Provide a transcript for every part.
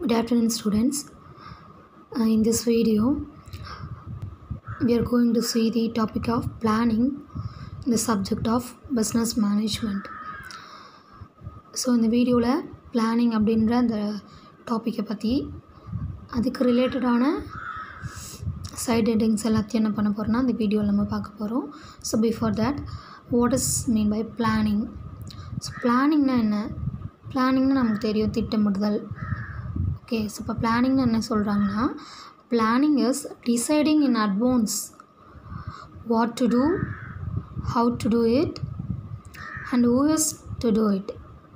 Good afternoon, students. Uh, in this video, we are going to see the topic of planning in the subject of business management. So இந்த வீடியோவில் planning அப்படின்ற அந்த டாப்பிக்கை பற்றி அதுக்கு ரிலேட்டடான சைட் ஹெட்டிங்ஸ் எல்லாத்தையும் என்ன பண்ண போகிறோம்னா இந்த வீடியோவில் நம்ம பார்க்க போகிறோம் so before that what is mean by planning so பிளானிங்னா என்ன பிளானிங்னா நமக்கு தெரியும் திட்டமிடுதல் ஓகே ஸோ இப்போ பிளானிங்னு என்ன சொல்கிறாங்கன்னா planning is deciding in advance what to do how to do it and who is to do it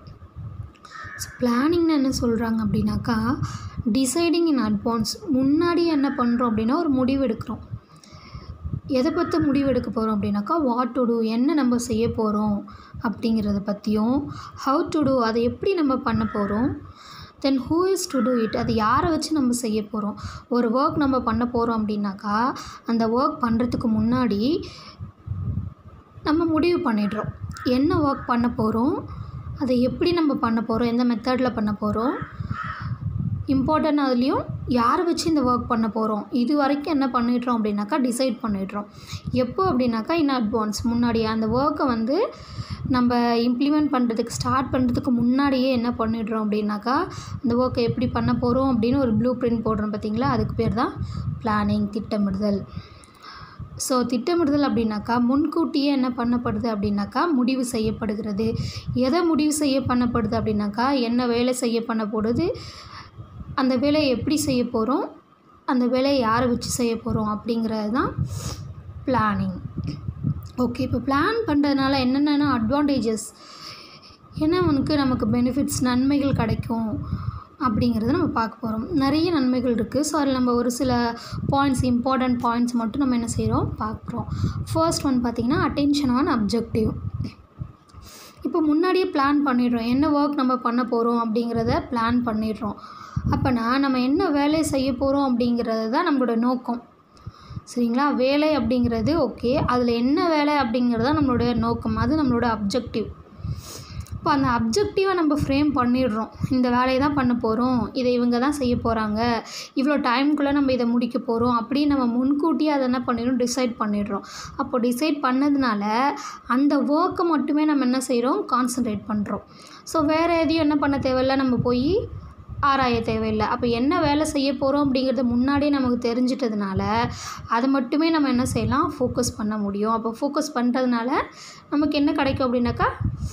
so பிளானிங்னு என்ன சொல்கிறாங்க அப்படின்னாக்கா டிசைடிங் இன் அட்வான்ஸ் முன்னாடி என்ன பண்ணுறோம் அப்படின்னா ஒரு முடிவு எடுக்கிறோம் எதை பற்றி முடிவு எடுக்க போகிறோம் அப்படின்னாக்கா வாட் டு டூ என்ன நம்ம செய்ய போகிறோம் அப்படிங்கிறத பற்றியும் ஹவு டு டூ அதை எப்படி நம்ம பண்ண போகிறோம் then who is to do it அது யாரை வச்சு நம்ம செய்ய போகிறோம் ஒரு ஒர்க் நம்ம பண்ண போகிறோம் அப்படின்னாக்கா அந்த ஒர்க் பண்ணுறதுக்கு முன்னாடி நம்ம முடிவு பண்ணிடுறோம் என்ன ஒர்க் பண்ண போகிறோம் அதை எப்படி நம்ம பண்ண போகிறோம் எந்த மெத்தடில் பண்ண போகிறோம் இம்பார்ட்டன்ட் அதுலேயும் யாரை வச்சு இந்த ஒர்க் பண்ண போகிறோம் இது வரைக்கும் என்ன பண்ணிடுறோம் அப்படின்னாக்கா டிசைட் பண்ணிடுறோம் எப்போ அப்படின்னாக்கா இன் அட்வான்ஸ் முன்னாடி அந்த ஒர்க்கை வந்து நம்ம இம்ப்ளிமெண்ட் பண்ணுறதுக்கு ஸ்டார்ட் பண்ணுறதுக்கு முன்னாடியே என்ன பண்ணிடுறோம் அப்படின்னாக்கா அந்த ஒர்க்கை எப்படி பண்ண போகிறோம் அப்படின்னு ஒரு ப்ளூ பிரிண்ட் போடுறோம் பார்த்தீங்களா அதுக்கு பேர் தான் பிளானிங் திட்டமிடுதல் ஸோ திட்டமிடுதல் அப்படின்னாக்கா முன்கூட்டியே என்ன பண்ணப்படுது அப்படின்னாக்கா முடிவு செய்யப்படுகிறது எதை முடிவு செய்ய பண்ணப்படுது அப்படின்னாக்கா என்ன வேலை செய்ய பண்ணப்படுது அந்த வேலையை எப்படி செய்ய போகிறோம் அந்த வேலையை யாரை வச்சு செய்ய போகிறோம் அப்படிங்கிறது தான் பிளானிங் ஓகே இப்போ பிளான் பண்ணுறதுனால என்னென்ன அட்வான்டேஜஸ் என்ன உனக்கு நமக்கு பெனிஃபிட்ஸ் நன்மைகள் கிடைக்கும் அப்படிங்கிறத நம்ம பார்க்க போகிறோம் நிறைய நன்மைகள் இருக்குது ஸோ அதில் நம்ம ஒரு சில பாயிண்ட்ஸ் இம்பார்ட்டண்ட் பாயிண்ட்ஸ் மட்டும் நம்ம என்ன செய்கிறோம் பார்க்குறோம் ஃபர்ஸ்ட் ஒன் பார்த்திங்கன்னா அட்டென்ஷன் ஆன் அப்ஜெக்டிவ் இப்போ முன்னாடியே பிளான் பண்ணிடுறோம் என்ன ஒர்க் நம்ம பண்ண போகிறோம் அப்படிங்கிறத பிளான் பண்ணிடுறோம் அப்போனா நம்ம என்ன வேலை செய்ய போகிறோம் அப்படிங்கிறது தான் நம்மளோட நோக்கம் சரிங்களா வேலை அப்படிங்கிறது ஓகே அதில் என்ன வேலை அப்படிங்கிறது தான் நம்மளுடைய நோக்கம் அது நம்மளோட அப்ஜெக்டிவ் இப்போ அந்த அப்ஜெக்டிவை நம்ம ஃப்ரேம் பண்ணிடுறோம் இந்த வேலையை தான் பண்ண போகிறோம் இதை இவங்க தான் செய்ய போகிறாங்க இவ்வளோ டைமுக்குள்ளே நம்ம இதை முடிக்க போகிறோம் அப்படின்னு நம்ம முன்கூட்டியே அதை என்ன பண்ணிடுறோம் டிசைட் பண்ணிடுறோம் அப்போ டிசைட் பண்ணதுனால அந்த ஒர்க்கை மட்டுமே நம்ம என்ன செய்கிறோம் கான்சன்ட்ரேட் பண்ணுறோம் ஸோ வேறு எதையும் என்ன பண்ண தேவையில்ல நம்ம போய் ஆராய தேவையில்லை அப்போ என்ன வேலை செய்ய போகிறோம் அப்படிங்கிறது முன்னாடியே நமக்கு தெரிஞ்சிட்டதுனால அதை மட்டுமே நம்ம என்ன செய்யலாம் ஃபோக்கஸ் பண்ண முடியும் அப்போ ஃபோக்கஸ் பண்ணுறதுனால நமக்கு என்ன கிடைக்கும் அப்படின்னாக்கா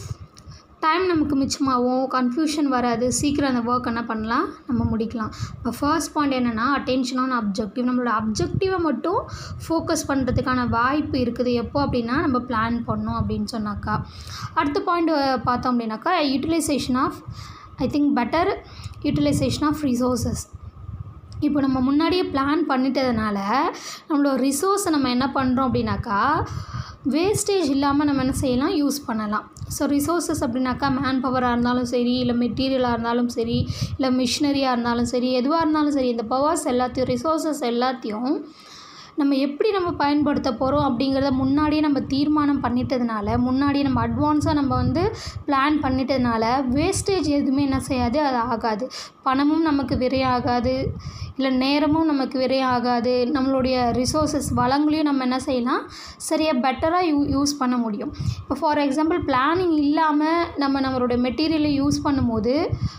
டைம் நமக்கு மிச்சமாகும் கன்ஃபியூஷன் வராது சீக்கிரம் அந்த ஒர்க் என்ன பண்ணலாம் நம்ம முடிக்கலாம் இப்போ ஃபர்ஸ்ட் பாயிண்ட் என்னென்னா அட்டென்ஷனான அப்ஜெக்டிவ் நம்மளோட அப்ஜெக்டிவை மட்டும் ஃபோக்கஸ் பண்ணுறதுக்கான வாய்ப்பு இருக்குது எப்போ அப்படின்னா நம்ம பிளான் பண்ணோம் அப்படின்னு சொன்னாக்கா அடுத்த பாயிண்ட் பார்த்தோம் அப்படின்னாக்கா utilization of I think better utilization of resources இப்போ நம்ம முன்னாடியே பிளான் பண்ணிட்டதுனால நம்மளோட ரிசோர்ஸை நம்ம என்ன பண்ணுறோம் அப்படின்னாக்கா வேஸ்டேஜ் இல்லாமல் நம்ம என்ன செய்யலாம் யூஸ் பண்ணலாம் ஸோ ரிசோர்ஸஸ் அப்படின்னாக்கா மேன் பவராக இருந்தாலும் சரி இல்லை மெட்டீரியலாக இருந்தாலும் சரி இல்லை மிஷினரியாக இருந்தாலும் சரி எதுவாக இருந்தாலும் சரி இந்த பவர்ஸ் எல்லாத்தையும் ரிசோர்ஸஸ் எல்லாத்தையும் நம்ம எப்படி நம்ம பயன்படுத்த போகிறோம் அப்படிங்கிறத முன்னாடியே நம்ம தீர்மானம் பண்ணிட்டதுனால முன்னாடியே நம்ம அட்வான்ஸாக நம்ம வந்து பிளான் பண்ணிட்டதுனால வேஸ்டேஜ் எதுவுமே என்ன செய்யாது அது ஆகாது பணமும் நமக்கு விரையம் ஆகாது இல்லை நேரமும் நமக்கு விரையம் ஆகாது நம்மளுடைய ரிசோர்ஸஸ் வளங்களையும் நம்ம என்ன செய்யலாம் சரியாக பெட்டராக யூ யூஸ் பண்ண முடியும் இப்போ ஃபார் எக்ஸாம்பிள் பிளானிங் இல்லாமல் நம்ம நம்மளுடைய மெட்டீரியலை யூஸ் பண்ணும்போது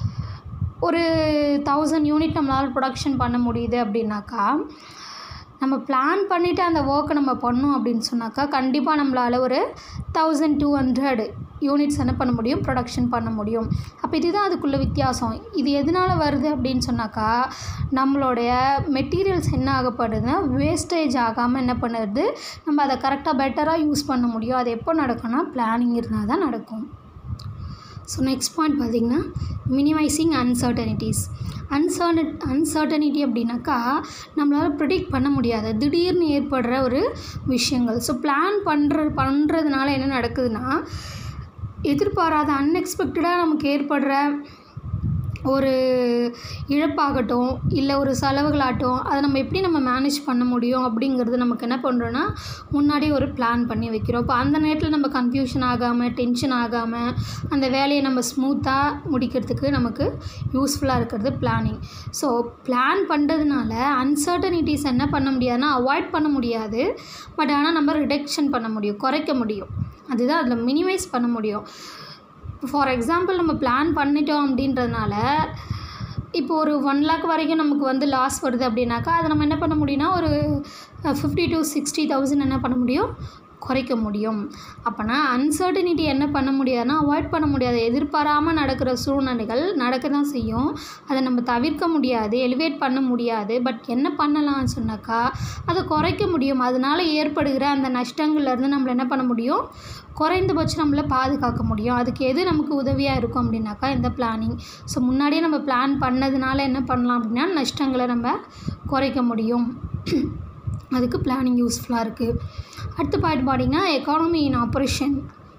ஒரு தௌசண்ட் யூனிட் நம்மளால் ப்ரொடக்ஷன் பண்ண முடியுது அப்படின்னாக்கா நம்ம பிளான் பண்ணிவிட்டு அந்த ஒர்க்கை நம்ம பண்ணோம் அப்படின்னு சொன்னாக்கா கண்டிப்பாக நம்மளால் ஒரு தௌசண்ட் டூ ஹண்ட்ரட் யூனிட்ஸ் என்ன பண்ண முடியும் ப்ரொடக்ஷன் பண்ண முடியும் அப்போ இதுதான் அதுக்குள்ள வித்தியாசம் இது எதனால் வருது அப்படின்னு சொன்னாக்கா நம்மளுடைய மெட்டீரியல்ஸ் என்ன ஆகப்படுதுன்னா வேஸ்டேஜ் ஆகாமல் என்ன பண்ணுறது நம்ம அதை கரெக்டாக பெட்டராக யூஸ் பண்ண முடியும் அது எப்போ நடக்கும்னா பிளானிங் இருந்தால் தான் நடக்கும் ஸோ நெக்ஸ்ட் பாயிண்ட் பார்த்திங்கன்னா மினிமைசிங் அன்சர்டனிட்டிஸ் அன்சர்ட அன்சர்டனிட்டி அப்படின்னாக்கா நம்மளால் ப்ரிடிக்ட் பண்ண முடியாது திடீர்னு ஏற்படுற ஒரு விஷயங்கள் ஸோ பிளான் பண்ணுற பண்ணுறதுனால என்ன நடக்குதுன்னா எதிர்பாராத அன்எக்ஸ்பெக்டடாக நமக்கு ஏற்படுற ஒரு இழப்பாகட்டும் இல்லை ஒரு செலவுகளாகட்டும் அதை நம்ம எப்படி நம்ம மேனேஜ் பண்ண முடியும் அப்படிங்கிறது நமக்கு என்ன பண்ணுறோன்னா முன்னாடியே ஒரு பிளான் பண்ணி வைக்கிறோம் இப்போ அந்த நேரத்தில் நம்ம கன்ஃபியூஷன் ஆகாமல் டென்ஷன் ஆகாமல் அந்த வேலையை நம்ம ஸ்மூத்தாக முடிக்கிறதுக்கு நமக்கு யூஸ்ஃபுல்லாக இருக்கிறது பிளானிங் ஸோ பிளான் பண்ணுறதுனால அன்சர்டனிட்டிஸ் என்ன பண்ண முடியாதுன்னா அவாய்ட் பண்ண முடியாது பட் ஆனால் நம்ம ரிடக்ஷன் பண்ண முடியும் குறைக்க முடியும் அதுதான் அதில் மினிமைஸ் பண்ண முடியும் ஃபார் எக்ஸாம்பிள் நம்ம பிளான் பண்ணிட்டோம் அப்படின்றதுனால இப்போ ஒரு ஒன் லேக் வரைக்கும் நமக்கு வந்து லாஸ் வருது அப்படின்னாக்கா அதை நம்ம என்ன பண்ண முடியும்னா ஒரு ஃபிஃப்டி டு சிக்ஸ்டி தௌசண்ட் என்ன பண்ண முடியும் குறைக்க முடியும் அப்போனா அன்சர்டனிட்டி என்ன பண்ண முடியாதுன்னா அவாய்ட் பண்ண முடியாது எதிர்பாராமல் நடக்கிற சூழ்நிலைகள் நடக்க தான் செய்யும் அதை நம்ம தவிர்க்க முடியாது எலிவேட் பண்ண முடியாது பட் என்ன பண்ணலாம்னு சொன்னாக்கா அதை குறைக்க முடியும் அதனால் ஏற்படுகிற அந்த நஷ்டங்கள்லேருந்து நம்மள என்ன பண்ண முடியும் குறைந்தபட்சம் நம்மளை பாதுகாக்க முடியும் அதுக்கு எது நமக்கு உதவியாக இருக்கும் அப்படின்னாக்கா இந்த பிளானிங் ஸோ முன்னாடியே நம்ம பிளான் பண்ணதுனால என்ன பண்ணலாம் அப்படின்னா நஷ்டங்களை நம்ம குறைக்க முடியும் அதுக்கு பிளானிங் யூஸ்ஃபுல்லாக இருக்குது அடுத்த பாயிண்ட் பார்த்தீங்கன்னா எக்கானமி இன் ஆப்ரேஷன்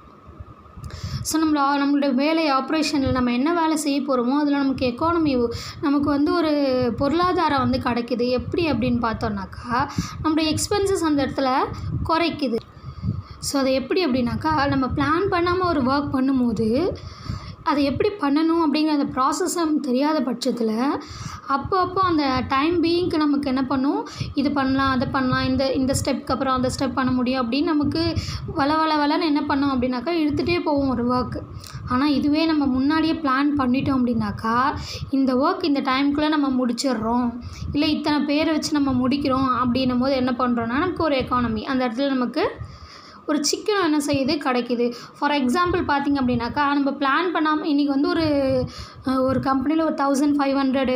ஸோ நம்மள நம்மளோட வேலை ஆப்ரேஷனில் நம்ம என்ன வேலை செய்ய போகிறோமோ அதில் நமக்கு எக்கானமி நமக்கு வந்து ஒரு பொருளாதாரம் வந்து கிடைக்குது எப்படி அப்படின்னு பார்த்தோன்னாக்கா நம்மளுடைய எக்ஸ்பென்சஸ் அந்த இடத்துல குறைக்குது ஸோ அது எப்படி அப்படின்னாக்கா நம்ம பிளான் பண்ணாமல் ஒரு ஒர்க் பண்ணும்போது அதை எப்படி பண்ணணும் அப்படிங்கிற அந்த ப்ராசஸ் நமக்கு தெரியாத பட்சத்தில் அப்போ அப்போ அந்த டைம் பீயிங்க்கு நமக்கு என்ன பண்ணும் இது பண்ணலாம் அதை பண்ணலாம் இந்த இந்த ஸ்டெப்க்கு அப்புறம் அந்த ஸ்டெப் பண்ண முடியும் அப்படின்னு நமக்கு வள வள வளன்னு என்ன பண்ணோம் அப்படின்னாக்கா இழுத்துகிட்டே போவோம் ஒரு ஒர்க் ஆனால் இதுவே நம்ம முன்னாடியே பிளான் பண்ணிட்டோம் அப்படின்னாக்கா இந்த ஒர்க் இந்த டைம்குள்ளே நம்ம முடிச்சிடுறோம் இல்லை இத்தனை பேரை வச்சு நம்ம முடிக்கிறோம் அப்படின்னும் போது என்ன பண்ணுறோன்னா நமக்கு ஒரு எக்கானமி அந்த இடத்துல நமக்கு ஒரு சிக்கனம் என்ன செய்யுது கிடைக்குது ஃபார் எக்ஸாம்பிள் பார்த்திங்க அப்படின்னாக்கா நம்ம பிளான் பண்ணாமல் இன்றைக்கி வந்து ஒரு ஒரு கம்பெனியில் ஒரு தௌசண்ட் ஃபைவ் ஹண்ட்ரடு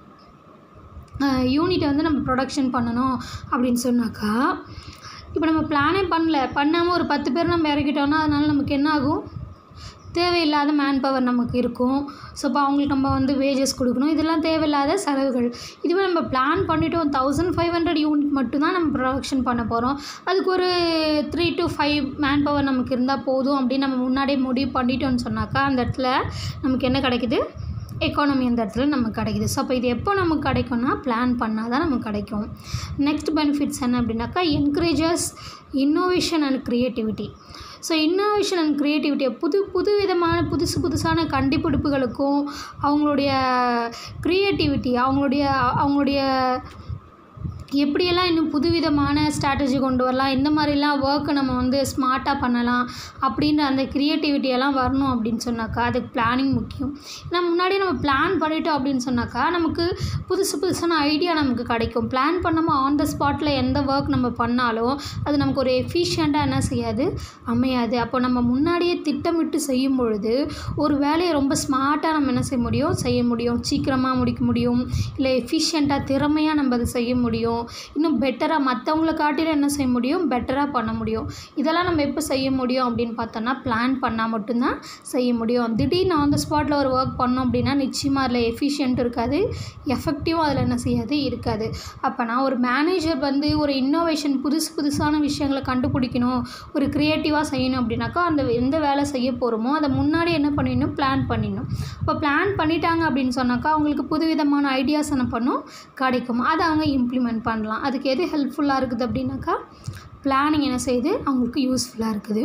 யூனிட்டை வந்து நம்ம ப்ரொடக்ஷன் பண்ணணும் அப்படின்னு சொன்னாக்கா இப்போ நம்ம பிளானே பண்ணல பண்ணாமல் ஒரு பத்து பேர் நம்ம இறக்கிட்டோம்னா அதனால் நமக்கு என்ன ஆகும் தேவையில்லாத மேன் பவர் நமக்கு இருக்கும் ஸோ இப்போ அவங்களுக்கு நம்ம வந்து வேஜஸ் கொடுக்கணும் இதெல்லாம் தேவையில்லாத செலவுகள் இதுவே நம்ம பிளான் பண்ணிட்டோம் தௌசண்ட் ஃபைவ் ஹண்ட்ரட் யூனிட் மட்டும்தான் நம்ம ப்ரொடக்ஷன் பண்ண போகிறோம் அதுக்கு ஒரு three to five man power நமக்கு இருந்தால் போதும் அப்படின்னு நம்ம முன்னாடியே முடிவு பண்ணிட்டோம்னு சொன்னாக்கா அந்த இடத்துல நமக்கு என்ன கிடைக்குது எக்கானமி அந்த இடத்துல நமக்கு கிடைக்குது ஸோ அப்போ இது எப்போ நமக்கு கிடைக்கும்னா பிளான் பண்ணால் தான் நமக்கு கிடைக்கும் நெக்ஸ்ட் பெனிஃபிட்ஸ் என்ன அப்படின்னாக்கா encourages innovation and creativity so innovation and க்ரியேட்டிவிட்டியை புது புது விதமான புதுசு புதுசான கண்டுபிடிப்புகளுக்கும் அவங்களுடைய க்ரியேட்டிவிட்டி அவங்களுடைய அவங்களுடைய எப்படியெல்லாம் இன்னும் புதுவிதமான ஸ்ட்ராட்டஜி கொண்டு வரலாம் இந்த மாதிரிலாம் ஒர்க்கை நம்ம வந்து ஸ்மார்ட்டாக பண்ணலாம் அப்படின்ற அந்த க்ரியேட்டிவிட்டியெல்லாம் வரணும் அப்படின்னு சொன்னாக்கா அதுக்கு பிளானிங் முக்கியம் ஏன்னா முன்னாடியே நம்ம பிளான் பண்ணிட்டோம் அப்படின்னு சொன்னாக்கா நமக்கு புதுசு புதுசான ஐடியா நமக்கு கிடைக்கும் பிளான் பண்ணாமல் ஆன் த ஸ்பாட்டில் எந்த ஒர்க் நம்ம பண்ணாலும் அது நமக்கு ஒரு எஃபிஷியண்ட்டாக என்ன செய்யாது அமையாது அப்போ நம்ம முன்னாடியே திட்டமிட்டு செய்யும் பொழுது ஒரு வேலையை ரொம்ப ஸ்மார்ட்டாக நம்ம என்ன செய்ய முடியும் செய்ய முடியும் சீக்கிரமாக முடிக்க முடியும் இல்லை எஃபிஷியண்ட்டாக திறமையாக நம்ம அதை செய்ய முடியும் இன்னும் பெட்டராக மற்றவங்கள காட்டிலும் என்ன செய்ய முடியும் பெட்டராக பண்ண முடியும் இதெல்லாம் நம்ம எப்போ செய்ய முடியும் அப்படின்னு பார்த்தோன்னா பிளான் பண்ணால் மட்டும்தான் செய்ய முடியும் திடீர்னு ஆன் த ஸ்பாட்டில் ஒரு ஒர்க் பண்ணோம் அப்படின்னா நிச்சயமாக அதில் எஃபிஷியன்ட் இருக்காது எஃபெக்டிவாக அதில் என்ன செய்யாது இருக்காது அப்போனா ஒரு மேனேஜர் வந்து ஒரு இன்னோவேஷன் புதுசு புதுசான விஷயங்களை கண்டுபிடிக்கணும் ஒரு க்ரியேட்டிவாக செய்யணும் அப்படின்னாக்கா அந்த எந்த வேலை செய்ய போகிறோமோ அதை முன்னாடி என்ன பண்ணிடணும் பிளான் பண்ணிடணும் இப்போ பிளான் பண்ணிட்டாங்க அப்படின்னு சொன்னாக்கா அவங்களுக்கு புதுவிதமான ஐடியாஸ் என்ன பண்ணும் கிடைக்கும் அதை அவங்க இம்ப்ளிமெண்ட் பண்ணலாம் அதுக்கு எது ஹெல்ப்ஃபுல்லாக இருக்குது அப்படின்னாக்கா பிளானிங் என்ன செய்யுது அவங்களுக்கு யூஸ்ஃபுல்லாக இருக்குது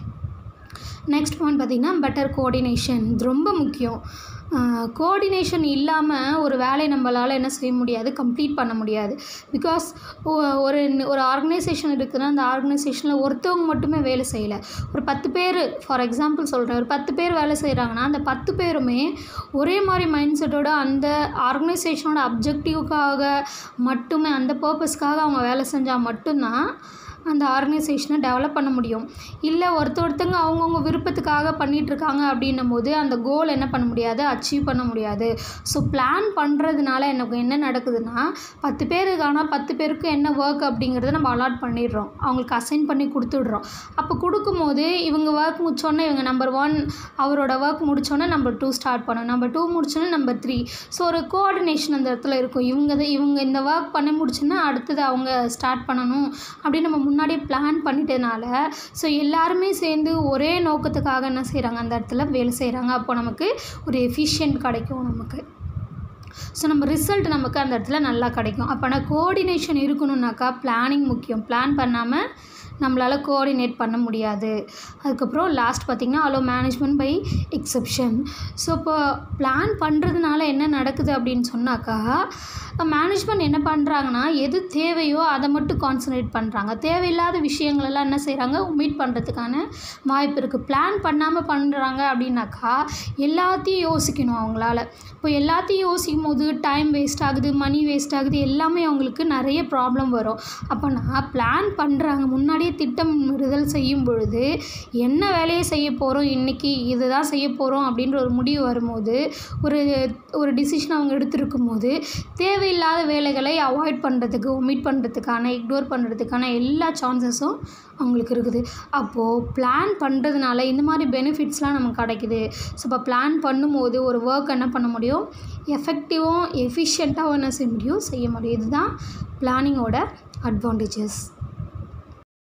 நெக்ஸ்ட் பாயிண்ட் பார்த்திங்கன்னா பெட்டர் கோஆர்டினேஷன் இது ரொம்ப முக்கியம் கோஆர்டினேஷன் இல்லாமல் ஒரு வேலையை நம்மளால் என்ன செய்ய முடியாது கம்ப்ளீட் பண்ண முடியாது பிகாஸ் ஒரு ஒரு ஆர்கனைசேஷன் இருக்குதுன்னா அந்த ஆர்கனைசேஷனில் ஒருத்தவங்க மட்டுமே வேலை செய்யலை ஒரு பத்து பேர் ஃபார் எக்ஸாம்பிள் சொல்கிறேன் ஒரு பத்து பேர் வேலை செய்கிறாங்கன்னா அந்த பத்து பேருமே ஒரே மாதிரி மைண்ட் செட்டோட அந்த ஆர்கனைசேஷனோட அப்ஜெக்டிவ்க்காக மட்டுமே அந்த பர்பஸ்க்காக அவங்க வேலை செஞ்சால் மட்டும்தான் அந்த ஆர்கனைசேஷனை டெவலப் பண்ண முடியும் இல்லை ஒருத்த ஒருத்தங்க அவங்கவுங்க விருப்பத்துக்காக பண்ணிகிட்ருக்காங்க அப்படின்னும் போது அந்த கோல் என்ன பண்ண முடியாது அச்சீவ் பண்ண முடியாது ஸோ பிளான் பண்ணுறதுனால எனக்கு என்ன நடக்குதுன்னா பத்து பேருக்கான பத்து பேருக்கு என்ன ஒர்க் அப்படிங்கிறத நம்ம அலாட் பண்ணிடுறோம் அவங்களுக்கு அசைன் பண்ணி கொடுத்துடுறோம் அப்போ கொடுக்கும்போது இவங்க ஒர்க் முடிச்சோன்னே இவங்க நம்பர் ஒன் அவரோட ஒர்க் முடிச்சோன்னே நம்பர் டூ ஸ்டார்ட் பண்ணணும் நம்பர் டூ முடிச்சோன்னே நம்பர் த்ரீ ஸோ ஒரு கோஆர்டினேஷன் அந்த இடத்துல இருக்கும் இவங்க இவங்க இந்த ஒர்க் பண்ணி முடிச்சுன்னா அடுத்தது அவங்க ஸ்டார்ட் பண்ணணும் அப்படின்னு நம்ம முன்னாடியே பிளான் பண்ணிட்டதுனால ஸோ எல்லாருமே சேர்ந்து ஒரே நோக்கத்துக்காக என்ன செய்கிறாங்க அந்த இடத்துல வேலை செய்கிறாங்க அப்போ நமக்கு ஒரு எஃபிஷியன்ட் கிடைக்கும் நமக்கு ஸோ நம்ம ரிசல்ட் நமக்கு அந்த இடத்துல நல்லா கிடைக்கும் அப்போனா கோஆர்டினேஷன் இருக்கணுன்னாக்கா பிளானிங் முக்கியம் பிளான் பண்ணாமல் நம்மளால் கோஆர்டினேட் பண்ண முடியாது அதுக்கப்புறம் லாஸ்ட் பார்த்திங்கன்னா allow management by exception so இப்போ பிளான் பண்ணுறதுனால என்ன நடக்குது அப்படின்னு சொன்னாக்கா மேனேஜ்மெண்ட் என்ன பண்ணுறாங்கன்னா எது தேவையோ அதை மட்டும் கான்சன்ட்ரேட் பண்ணுறாங்க தேவையில்லாத விஷயங்களெல்லாம் என்ன செய்கிறாங்க ஒமிட் பண்ணுறதுக்கான வாய்ப்பு இருக்குது பிளான் பண்ணாமல் பண்ணுறாங்க அப்படின்னாக்கா எல்லாத்தையும் யோசிக்கணும் அவங்களால இப்போ எல்லாத்தையும் யோசிக்கும் போது டைம் வேஸ்ட் ஆகுது மணி வேஸ்ட் ஆகுது எல்லாமே அவங்களுக்கு நிறைய ப்ராப்ளம் வரும் அப்போ நான் பிளான் பண்ணுறாங்க முன்னாடியே திட்டமிடுதல் செய்யும் பொழுது என்ன வேலையை செய்ய போகிறோம் இன்றைக்கி இதுதான் செய்ய போகிறோம் அப்படின்ற ஒரு முடிவு வரும்போது ஒரு ஒரு டிசிஷன் அவங்க எடுத்திருக்கும் போது தேவையில்லாத வேலைகளை அவாய்ட் பண்ணுறதுக்கு ஒமிட் பண்ணுறதுக்கான இக்னோர் பண்ணுறதுக்கான எல்லா சான்சஸும் அவங்களுக்கு இருக்குது அப்போது பிளான் பண்ணுறதுனால இந்த மாதிரி பெனிஃபிட்ஸ்லாம் நமக்கு கிடைக்குது ஸோ இப்போ பிளான் பண்ணும்போது ஒரு ஒர்க் என்ன பண்ண முடியும் எஃபெக்டிவாகவும் எஃபிஷியண்ட்டாகவும் என்ன செய்ய முடியும் செய்ய முடியும் இதுதான் பிளானிங்கோட அட்வான்டேஜஸ்